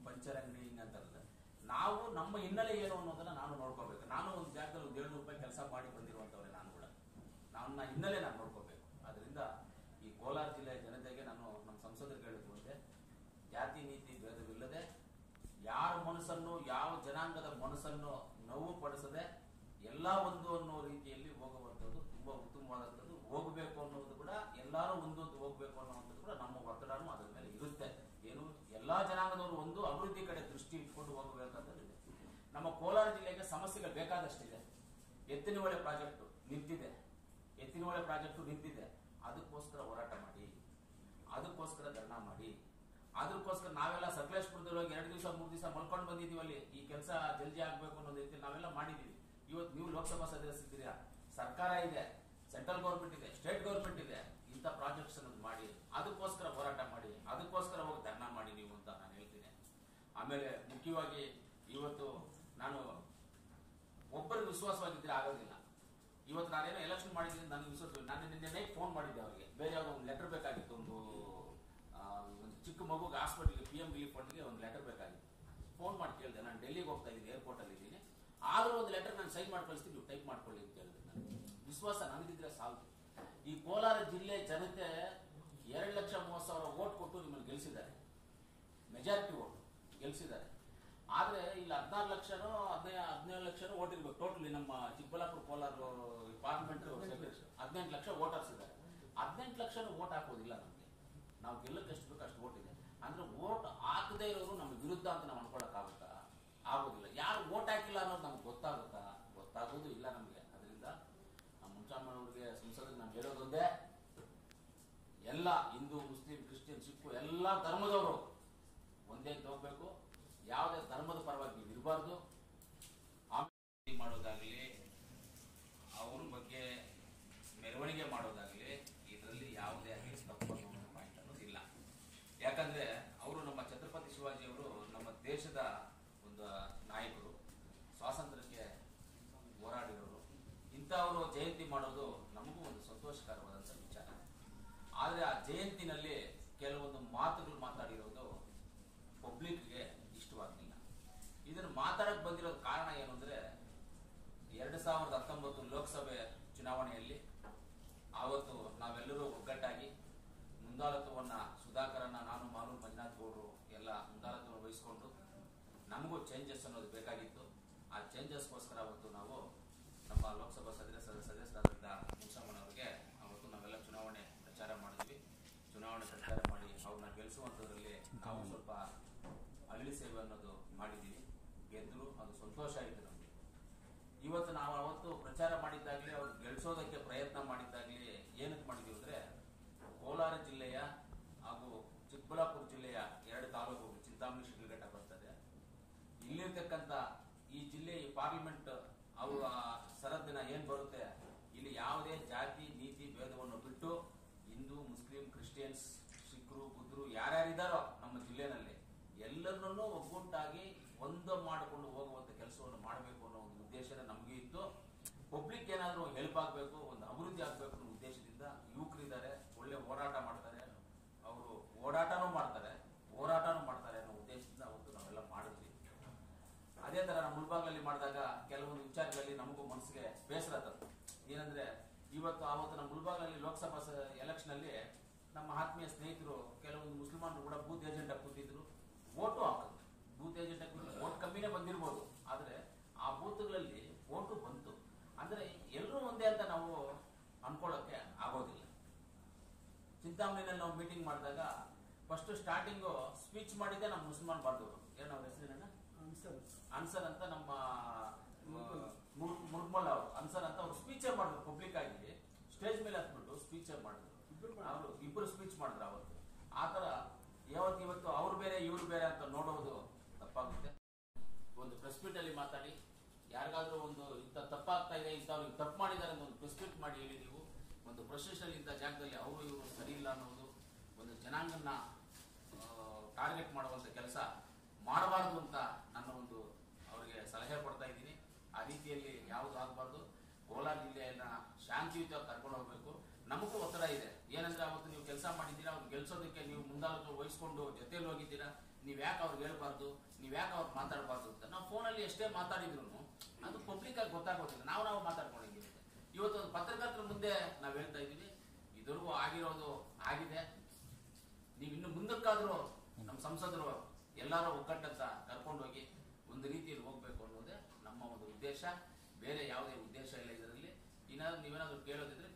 puncture ಅಂಗಡಿ ಹಿಂಗ್ ಅಂತಾರಲ್ಲ ನಾವು ನಮ್ಮ ಹಿನ್ನೆಲೆ ಏನು ಅನ್ನೋದನ್ನ ನಾನು ನೋಡ್ಕೋಬೇಕು ನಾನು ಒಂದು ಜಾಗದಲ್ಲಿ ಒಂದು ಏಳ್ನೂರು ರೂಪಾಯಿ ಕೆಲಸ ಮಾಡಿ ಬಂದಿರುವಂತವ್ರೆ ನಾನು ಕೂಡ ನನ್ನ ಹಿನ್ನೆಲೆ ನಾನು ನೋಡ್ಕೋಬೇಕು ಅದರಿಂದ ಈ ಕೋಲಾರ ಜಿಲ್ಲೆಯ ಜನತೆಗೆ ನಾನು ನಮ್ಮ ಸಂಸದರಿಗೆ ಹೇಳಿದ್ದು ಒಂದೇ ಜಾತಿ ನೀತಿ ಭೇದವಿಲ್ಲದೆ ಯಾರ ಮನಸ್ಸನ್ನು ಯಾವ ಜನಾಂಗದ ಮನಸ್ಸನ್ನು ನೋವು ಪಡಿಸದೆ ಎಲ್ಲ ಒಂದು ಅನ್ನೋ ರೀತಿಯಲ್ಲಿ ಹೋಗುವಂಥದ್ದು ತುಂಬಾ ಉತ್ತಮವಾದಂಥದ್ದು ಹೋಗಬೇಕು ಅನ್ನೋದು ಕೂಡ ಎಲ್ಲರೂ ಒಂದೊಂದು ಹೋಗ್ಬೇಕು ಅನ್ನೋವಂಥದ್ದು ಕೂಡ ನಮ್ಮ ಒತ್ತಡನೂ ಅದರ ಮೇಲೆ ಇರುತ್ತೆ ಏನು ಎಲ್ಲಾ ಜನಾಂಗದವರು ಒಂದು ಅಭಿವೃದ್ಧಿ ಕಡೆ ದೃಷ್ಟಿ ಇಟ್ಕೊಂಡು ಹೋಗಬೇಕಂತದ್ದು ಇದೆ ನಮ್ಮ ಕೋಲಾರ ಜಿಲ್ಲೆಗೆ ಸಮಸ್ಯೆಗಳು ಬೇಕಾದಷ್ಟಿದೆ ಎತ್ತಿನಹೊಳೆ ಪ್ರಾಜೆಕ್ಟ್ ನಿಂತಿದೆ ಎತ್ತಿನಹೊಳೆ ಪ್ರಾಜೆಕ್ಟ್ ನಿಂತಿದೆ ಅದಕ್ಕೋಸ್ಕರ ಹೋರಾಟ ಮಾಡಿ ಅದಕ್ಕೋಸ್ಕರ ಧರ್ನಾ ಮಾಡಿ ಅದಕ್ಕೋಸ್ಕರ ನಾವೆಲ್ಲ ಸಕಲೇಶ್ಪುರದಲ್ಲಿ ಹೋಗಿ ಎರಡು ದಿವಸ ಮೂರು ದಿವಸ ಮಲ್ಕೊಂಡು ಬಂದಿದೀವಲ್ಲಿ ಈ ಕೆಲಸ ಜಲ್ದಿ ಆಗ್ಬೇಕು ಅನ್ನೋದು ರೀತಿಯಲ್ಲಿ ನಾವೆಲ್ಲ ಮಾಡಿದೀವಿ ಇವತ್ತು ನೀವು ಲೋಕಸಭಾ ಸದಸ್ಯರಿದ್ದೀರಾ ಸರ್ಕಾರ ಇದೆ ಸೆಂಟ್ರಲ್ ಗೌರ್ಮೆಂಟ್ ಇದೆ ಸ್ಟೇಟ್ ಗೌರ್ಮೆಂಟ್ ಇದೆ ಇಂಥ ಪ್ರಾಜೆಕ್ಟ್ಸ್ ಅನ್ನೋದು ಮಾಡಿ ಅದಕ್ಕೋಸ್ಕರ ಹೋರಾಟ ಮಾಡಿ ಅದಕ್ಕೋಸ್ಕರ ಹೋಗಿ ಧರ್ನಾ ಮಾಡಿ ನೀವು ಅಂತ ನಾನು ಹೇಳ್ತೀನಿ ಆಮೇಲೆ ಮುಖ್ಯವಾಗಿ ಇವತ್ತು ನಾನು ಒಬ್ಬರಿಗೆ ವಿಶ್ವಾಸವಾಗಿದ್ರೆ ಆಗೋದಿಲ್ಲ ಇವತ್ತು ನಾನೇನೋ ಎಲೆಕ್ಷನ್ ಮಾಡಿದ್ದೀನಿ ನನಗೆ ವಿಶ್ವಾಸ ನಾನು ನಿನ್ನೆ ನೈಟ್ ಫೋನ್ ಮಾಡಿದ್ದೆ ಅವರಿಗೆ ಬೇರೆ ಯಾವುದೋ ಒಂದು ಲೆಟರ್ ಬೇಕಾಗಿತ್ತು ಒಂದು ಆ, ಒಂದು ಚಿಕ್ಕ ಮಗುಗೆ ಹಾಸ್ಪಿಟಲ್ಗೆ ಪಿ ಎಂ ರಿಲೀಫ್ ಫಂಡ್ಗೆ ಒಂದು ಲೆಟರ್ ಬೇಕಾಗಿತ್ತು ಫೋನ್ ಮಾಡಿ ಕೇಳಿದೆ ನಾನು ಡೆಲ್ಲಿಗೆ ಹೋಗ್ತಾ ಇದ್ದೀನಿ ಏರ್ಪೋರ್ಟ್ ಅಲ್ಲಿ ಇದ್ದೀನಿ ಆದ್ರೂ ಒಂದು ಲೆಟರ್ ನಾನು ಸೈನ್ ಮಾಡಿ ಕಳಿಸ್ತೀನಿ ನೀವು ಟೈಪ್ ಮಾಡ್ಕೊಳ್ಳಿ ಅಂತ ಹೇಳಿದೆ ನನಗೆ ವಿಶ್ವಾಸ ನನಗಿದ್ರೆ ಸಾಲದು ಈ ಕೋಲಾರ ಜಿಲ್ಲೆ ಜನತೆ ಎರಡು ಲಕ್ಷ ಮೂವತ್ತು ಸಾವಿರ ಓಟ್ ಕೊಟ್ಟು ನಿಮ್ಮನ್ನು ಗೆಲ್ಲಿಸಿದ್ದಾರೆ ಮೆಜಾರಿಟಿ ಓಟ್ ಗೆಲ್ಸಿದ್ದಾರೆ ಆದ್ರೆ ಇಲ್ಲಿ ಹದಿನಾರು ಲಕ್ಷನೋ ಹದಿನೈದು ಹದಿನೇಳು ಲಕ್ಷನೋ ಓಟ್ ಇರ್ಬೇಕು ಟೋಟಲಿ ನಮ್ಮ ಚಿಕ್ಕಬಳ್ಳಾಪುರ ಕೋಲಾರ ಪಾರ್ಲಿಮೆಂಟ್ ಹದಿನೆಂಟು ಲಕ್ಷ ವೋಟರ್ಸ್ ಇದ್ದಾರೆ ಹದಿನೆಂಟು ಲಕ್ಷನೂ ಓಟ್ ಹಾಕೋದಿಲ್ಲ ನಮಗೆ ನಾವು ಗೆಲ್ಲಕ್ಕೆ ಎಷ್ಟು ಬೇಕು ಅಷ್ಟು ಓಟ್ ಇದೆ ಅಂದ್ರೆ ಓಟ್ ಹಾಕದೇ ಇರೋರು ನಮ್ಮ ವಿರುದ್ಧ ಅಂತ ನಾವು ಅನ್ಕೊಳಕ್ಕಾಗುತ್ತಾ ಆಗೋದಿಲ್ಲ ಯಾರು ಓಟ್ ಹಾಕಿಲ್ಲ ಅನ್ನೋದು ನಮ್ಗೆ ಗೊತ್ತಾಗುತ್ತಾ ಗೊತ್ತಾಗೋದು ಇಲ್ಲ ನಮಗೆ ಅದರಿಂದ ನಮ್ಮ ಮುಂಚಾಮಣ್ಣವ್ರಿಗೆ ಸಂಸದರಿಗೆ ನಾನು ಹೇಳೋದೊಂದೇ ಎಲ್ಲ ಹಿಂದೂ ಮುಸ್ಲಿಂ ಕ್ರಿಶ್ಚಿಯನ್ ಸಿಕ್ಕು ಎಲ್ಲ ಧರ್ಮದವರು ಒಂದೇ ಅಂತ ಹೋಗ್ಬೇಕು ಯಾವುದೇ ಧರ್ಮದ ಪರವಾಗಿ ನೀವು ಇರಬಾರ್ದು ಆಮೇಲೆ ಮಾಡೋದಾಗ್ಲಿ ಅವ್ರ ಬಗ್ಗೆ ಮೆರವಣಿಗೆ ಮಾಡೋದಾಗ್ಲಿ ಇದರಲ್ಲಿ ಯಾವುದೇ ಆಗಲಿ ತಪ್ಪು ಅನ್ನೋ ಪಾಯಿಂಟ್ ಅನ್ನೋದು ಇಲ್ಲ ಯಾಕಂದ್ರೆ ಅವರು ನಮ್ಮ ಛತ್ರಪತಿ ಶಿವಾಜಿ ಅವರು ನಮ್ಮ ದೇಶದ ಒಂದು ನಾಯಕರು ಸ್ವಾತಂತ್ರ್ಯಕ್ಕೆ ಹೋರಾಡಿರೋರು ಇಂಥವರು ಜಯಂತಿ ಮಾಡೋದು ನಮಗೂ ಒಂದು ಸಂತೋಷಕರವಾದಂಥ ವಿಚಾರ ಆದ್ರೆ ಆ ಜಯಂತಿನಲ್ಲಿ ಕೆಲವೊಂದು ಮಾತುಗಳು ಮಾತಾಡಿರೋದು ಪಬ್ಲಿಕ್ಗೆ ಇಷ್ಟವಾಗಲಿಲ್ಲ ಇದನ್ನು ಮಾತಾಡಕ್ ಬಂದಿರೋದು ಕಾರಣ ಏನು ಅಂದ್ರೆ ಎರಡ್ ಸಾವಿರದ ಹತ್ತೊಂಬತ್ತು ಲೋಕಸಭೆ ಚುನಾವಣೆಯಲ್ಲಿ ಆವತ್ತು ನಾವೆಲ್ಲರೂ ಒಗ್ಗಟ್ಟಾಗಿ ಮುಂದಾಳತ್ವವನ್ನ ಸುಧಾಕರನ್ನ ನಾನು ಮಾಲೂರು ಮಂಜುನಾಥ್ ಗೌಡರು ಎಲ್ಲ ಮುಂದಾಳತ್ವವನ್ನು ವಹಿಸಿಕೊಂಡು ನಮಗೂ ಚೇಂಜಸ್ ಅನ್ನೋದು ಬೇಕಾಗಿತ್ತು ಆ ಚೇಂಜಸ್ಗೋಸ್ಕರ ಅವತ್ತು ನಾವು ನಮ್ಮ ಲೋಕಸಭಾ ಸದಸ್ಯ ಸದಸ್ಯರಾದಂಥ ಮುನ್ಸಮ್ಮನವರಿಗೆ ಅವತ್ತು ನಾವೆಲ್ಲ ಚುನಾವಣೆ ಪ್ರಚಾರ ಮಾಡಿದ್ವಿ ಚುನಾವಣೆ ಪ್ರಚಾರ ಮಾಡಿ ಅವ್ರನ್ನ ಗೆಲ್ಲಿಸುವಂಥದ್ರಲ್ಲಿ ನಾವು ಸ್ವಲ್ಪ ಅಗಲಿ ಸೇವೆ ಅನ್ನೋದು ಮಾಡಿದ್ದೀವಿ ಗೆದ್ರು ಅದು ಸಂತೋಷ ಆಯಿತು ನಮಗೆ ಇವತ್ತು ನಾವು ಅವತ್ತು ಪ್ರಚಾರ ಮಾಡಿದ್ದಾಗಲಿ ಅವ್ರು ಗೆಲ್ಸೋದಕ್ಕೆ ಪ್ರಯತ್ನ ಮಾಡಿದ್ದಾಗಲಿ ಏನಕ್ಕೆ ಮಾಡಿದ್ವಿ ಅಂದ್ರೆ ಕೋಲಾರ ಜಿಲ್ಲೆಯ ಹಾಗೂ ಚಿಕ್ಕಬಳ್ಳಾಪುರ ಜಿಲ್ಲೆಯ ಎರಡು ತಾಲೂಕು ಚಿಂತಾಮಣಿ ಶಿಡ್ಲಘಟ್ಟ ಬರ್ತದೆ ಇಲ್ಲಿರ್ತಕ್ಕಂಥ ಈ ಜಿಲ್ಲೆ ಈ ಪಾರ್ಲಿಮೆಂಟ್ ಅವರ ಸರದಿನ ಏನ್ ಬರುತ್ತೆ ಇಲ್ಲಿ ಯಾವುದೇ ಜಾತಿ ನೀತಿ ಭೇದವನ್ನು ಬಿಟ್ಟು ಹಿಂದೂ ಮುಸ್ಲಿಂ ಕ್ರಿಶ್ಚಿಯನ್ಸ್ ಸಿಖ್ರು ಬುದ್ಧರು ಯಾರ್ಯಾರಿದ್ದಾರೋ ನಮ್ಮ ಜಿಲ್ಲೆನಲ್ಲಿ ಎಲ್ಲರನ್ನೂ ಒಗ್ಗೂಟಾಗಿ ಒಂದು ಮಾಡಿಕೊಂಡು ಹೋಗುವಂತ ಕೆಲಸವನ್ನು ಮಾಡಬೇಕು ಅನ್ನೋ ಒಂದು ಉದ್ದೇಶನೇ ನಮಗೆ ಇತ್ತು ಪಬ್ಲಿಕ್ ಏನಾದರೂ ಹೆಲ್ಪ್ ಆಗಬೇಕು ಒಂದು ಅಭಿವೃದ್ಧಿ ಆಗಬೇಕು ಅನ್ನೋ ಉದ್ದೇಶದಿಂದ ಯುವಕರಿದ್ದಾರೆ ಒಳ್ಳೆ ಹೋರಾಟ ಮಾಡ್ತಾರೆ ಅವರು ಓಡಾಟನೂ ಮಾಡ್ತಾರೆ ಹೋರಾಟನೂ ಮಾಡ್ತಾರೆ ಅನ್ನೋ ಉದ್ದೇಶದಿಂದ ಅವತ್ತು ನಾವೆಲ್ಲ ಮಾಡಿದ್ವಿ ಅದೇ ತರ ನಮ್ಮ ಮುಳ್ಬಾಗ್ಲಲ್ಲಿ ಮಾಡಿದಾಗ ಕೆಲವೊಂದು ವಿಚಾರಗಳಲ್ಲಿ ನಮಗೂ ಮನಸ್ಸಿಗೆ ಬೇಸರ ತಂತು ಏನಂದ್ರೆ ಇವತ್ತು ಆವತ್ತು ನಮ್ಮ ಮುಳ್ಬಾಗ್ಲಲ್ಲಿ ಲೋಕಸಭಾ ಎಲೆಕ್ಷನ್ ಅಲ್ಲಿ ನಮ್ಮ ಆತ್ಮೀಯ ಸ್ನೇಹಿತರು ಕೆಲವೊಂದು ಮುಸ್ಲಿಮಾನರು ಕೂಡ ಬೂತ್ ಏಜೆಂಟ್ ಆಗಿ ಕೂತಿದ್ರು ಓಟು ಹಾಕಿದ್ರು ಬೂತ್ ಏಜೆಂಟ್ ಆಗಿ ಕೂತಿದ್ರು ಓಟ್ ಕಮ್ಮಿನೇ ಬಂದಿರ್ಬೋದು ಆದ್ರೆ ಆ ಬೂತ್ಗಳಲ್ಲಿ ಓಟು ಬಂತು ಅಂದ್ರೆ ಎಲ್ಲರೂ ಒಂದೇ ಅಂತ ನಾವು ಅನ್ಕೊಳ್ಳೋಕೆ ಆಗೋದಿಲ್ಲ ಚಿಂತಾಮಣಿನಲ್ಲಿ ನಾವು ಮೀಟಿಂಗ್ ಮಾಡಿದಾಗ ಫಸ್ಟ್ ಸ್ಟಾರ್ಟಿಂಗು ಸ್ಪೀಚ್ ಮಾಡಿದ್ದೆ ನಮ್ಮ ಮುಸ್ಲ್ಮಾನ್ ಬಾಂಧವರು ಏನು ಅವ್ರ ಹೆಸರೇನ ಅನ್ಸರ್ ಅಂತ ನಮ್ಮ ಮುರ್ಮಲ್ ಅವರು ಅನ್ಸರ್ ಅಂತ ಅವ್ರು ಸ್ಪೀಚ್ ಮಾಡಿದ್ರು ಪಬ್ಲಿಕ್ ಆಗಿ ಸ್ಟೇಜ್ ಮೇಲೆ ಹತ್ಬಿಟ್ಟು ಸ್ಪೀಚ್ ಮಾಡಿದ್ರು ಅವರು ಇಬ್ಬರು ಸ್ಪೀಚ್ ಮಾಡಿದ್ರು ಅವತ್ತು ಆತರ ಯಾವತ್ತು ಇವತ್ತು ಅವ್ರು ಬೇರೆ ಇವ್ರು ಬೇರೆ ಅಂತ ನೋಡೋದು ತಪ್ಪಾಗುತ್ತೆ ಒಂದು ಪ್ರೆಸ್ ಮೀಟ್ ಅಲ್ಲಿ ಮಾತಾಡಿ ಯಾರಿಗಾದ್ರೂ ಒಂದು ಇಂಥ ತಪ್ಪಾಗ್ತಾ ಇದೆ ಇಂಥವ್ರಿಗೆ ತಪ್ಪು ಮಾಡಿದ್ದಾರೆ ಅಂತ ಒಂದು ಪ್ರೆಸ್ ಮೀಟ್ ಮಾಡಿ ಹೇಳಿ ನೀವು ಒಂದು ಪ್ರೊಫೆಷನಲ್ ಇಂಥ ಜಾಗದಲ್ಲಿ ಅವರು ಇವರು ಸರಿ ಇಲ್ಲ ಅನ್ನೋದು ಒಂದು ಜನಾಂಗನ್ನ ಟಾರ್ಗೆಟ್ ಮಾಡುವಂತ ಕೆಲಸ ಮಾಡಬಾರ್ದು ಅಂತ ನನ್ನ ಒಂದು ಅವರಿಗೆ ಸಲಹೆ ಕೊಡ್ತಾ ಇದ್ದೀನಿ ಆ ರೀತಿಯಲ್ಲಿ ಯಾವುದು ಆಗಬಾರ್ದು ಕೋಲಾರ ಜಿಲ್ಲೆಯನ್ನ ಶಾಂತಿಯುತವಾಗಿ ಕರ್ಕೊಂಡು ಹೋಗ್ಬೇಕು ನಮಗೂ ಒತ್ತಡ ಇದೆ ಏನಂದ್ರೆ ಅವತ್ತು ನೀವು ಕೆಲಸ ಮಾಡಿದ್ದೀರಾ ಅವ್ರು ಗೆಲ್ಸೋದಕ್ಕೆ ನೀವು ಮುಂದಾಳತ್ವ ವಹಿಸ್ಕೊಂಡು ಜೊತೆಯಲ್ಲಿ ಹೋಗಿದ್ದೀರಾ ನೀವ್ ಯಾಕೆ ಅವ್ರಿಗೆ ಹೇಳ್ಬಾರ್ದು ನೀವ್ ಯಾಕೆ ಅವ್ರು ಮಾತಾಡಬಾರ್ದು ಅಂತ ನಾವು ಫೋನಲ್ಲಿ ಎಷ್ಟೇ ಮಾತಾಡಿದ್ರು ಅದು ಪಬ್ಲಿಕ್ ಆಗಿ ಗೊತ್ತಾಗೋದಿಲ್ಲ ನಾವು ನಾವು ಮಾತಾಡ್ಕೊಂಡಿದ್ದೀವಿ ಇವತ್ತು ಒಂದು ಪತ್ರಕರ್ತರ ಮುಂದೆ ನಾವು ಹೇಳ್ತಾ ಇದೀವಿ ಇದುವರೆಗೂ ಆಗಿರೋದು ಆಗಿದೆ ನೀವು ಇನ್ನು ಮುಂದಕ್ಕಾದ್ರೂ ನಮ್ಮ ಸಂಸದರು ಎಲ್ಲರೂ ಒಗ್ಗಟ್ಟಂತ ಕರ್ಕೊಂಡೋಗಿ ಒಂದು ರೀತಿಯಲ್ಲಿ ಹೋಗ್ಬೇಕು ಅನ್ನೋದೇ ನಮ್ಮ ಒಂದು ಉದ್ದೇಶ ಬೇರೆ ಯಾವುದೇ ಉದ್ದೇಶ ಇಲ್ಲ ಇದರಲ್ಲಿ ಏನಾದ್ರು ನೀವೇನಾದ್ರು ಕೇಳೋದಿದ್ರೆ